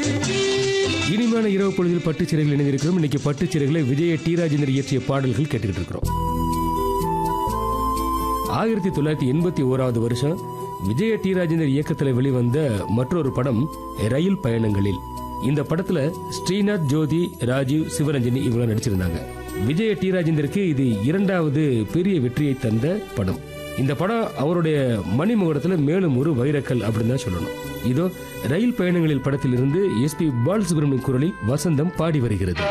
இனிமையான இரவு பொழுதில் பட்டுச்சிறைகள் இணைந்திருக்கிறோம் இன்னைக்கு பட்டுச்சிறைகளை விஜய டி ராஜேந்தர் இயற்றிய பாடல்கள் கேட்டுக்கிட்டு இருக்கிறோம் ஆயிரத்தி தொள்ளாயிரத்தி எண்பத்தி ஓராவது வருஷம் விஜய டி ராஜேந்தர் இயக்கத்தில் வெளிவந்த மற்றொரு படம் ரயில் பயணங்களில் இந்த படத்துல ஸ்ரீநாத் ஜோதி ராஜீவ் சிவரஞ்சனி இவங்க நடிச்சிருந்தாங்க விஜய டி ராஜேந்தருக்கு இது இரண்டாவது பெரிய வெற்றியை தந்த படம் இந்த படம் அவருடைய மணிமுகடத்துல மேலும் ஒரு வைரக்கல் அப்படின்னு தான் சொல்லணும் இதோ ரயில் பயணங்களில் படத்திலிருந்து எஸ்பி பாலசுப்ரமணியன் குரலில் வசந்தம் பாடி வருகிறது